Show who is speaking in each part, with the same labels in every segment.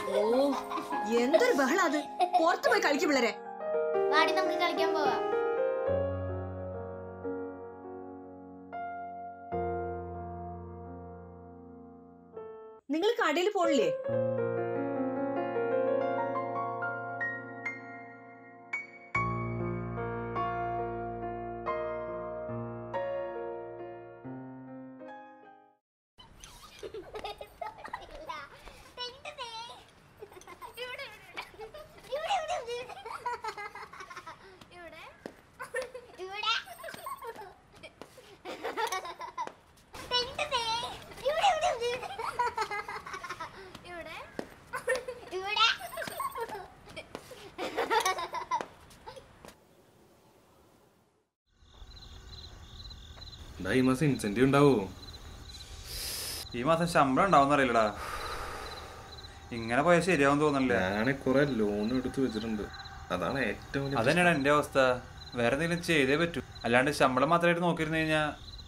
Speaker 1: ഓ എന്തൊരു ബഹളാ അത് പുറത്തു പോയി കളിക്കും പിള്ളേരെ
Speaker 2: വാടി നമുക്ക് കളിക്കാൻ പോവാം
Speaker 1: നിങ്ങൾ കടയിൽ പോണില്ലേ
Speaker 3: എടാ ഈ മാസം ഇൻസെന്റീവ് ഉണ്ടാവോ
Speaker 4: ഈ മാസം ശമ്പളം ഉണ്ടാവും അറിയില്ലടാ ഇങ്ങനെ പോയാൽ ശരിയാവും തോന്നണില്ല
Speaker 3: ഞാൻ കുറെ ലോൺ എടുത്ത് വെച്ചിട്ടുണ്ട് അതാണ് ഏറ്റവും വലിയ
Speaker 4: അതന്നെയാണ് എൻ്റെ അവസ്ഥ വേറെ എന്തെങ്കിലും ചെയ്തേ പറ്റൂ അല്ലാണ്ട് ശമ്പളം മാത്രമായിട്ട് നോക്കിയിരുന്നു കഴിഞ്ഞാ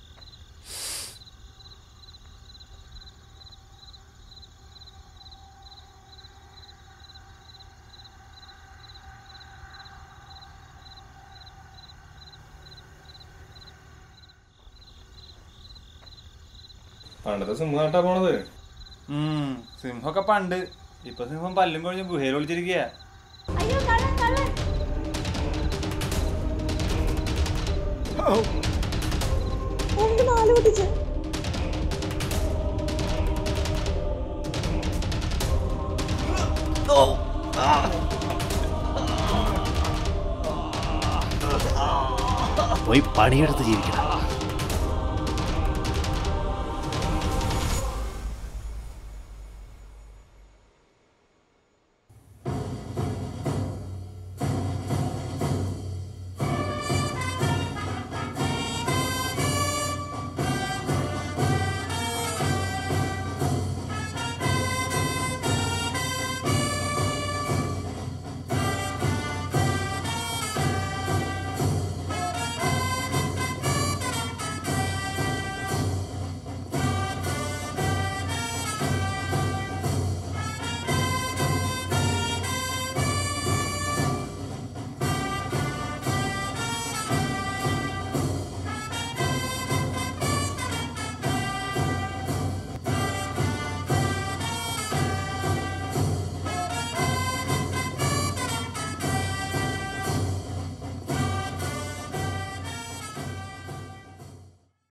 Speaker 3: പണ്ടത്തെ സിംഹ നാട്ടാ പോണത്
Speaker 4: ഉം സിംഹമൊക്കെ പണ്ട് ഇപ്പൊ സിംഹം പല്ലും കൊഴിഞ്ഞ് ഗുഹയിൽ ഒളിച്ചിരിക്കുക
Speaker 5: പോയി പണിയെടുത്ത് ജീവിക്കണം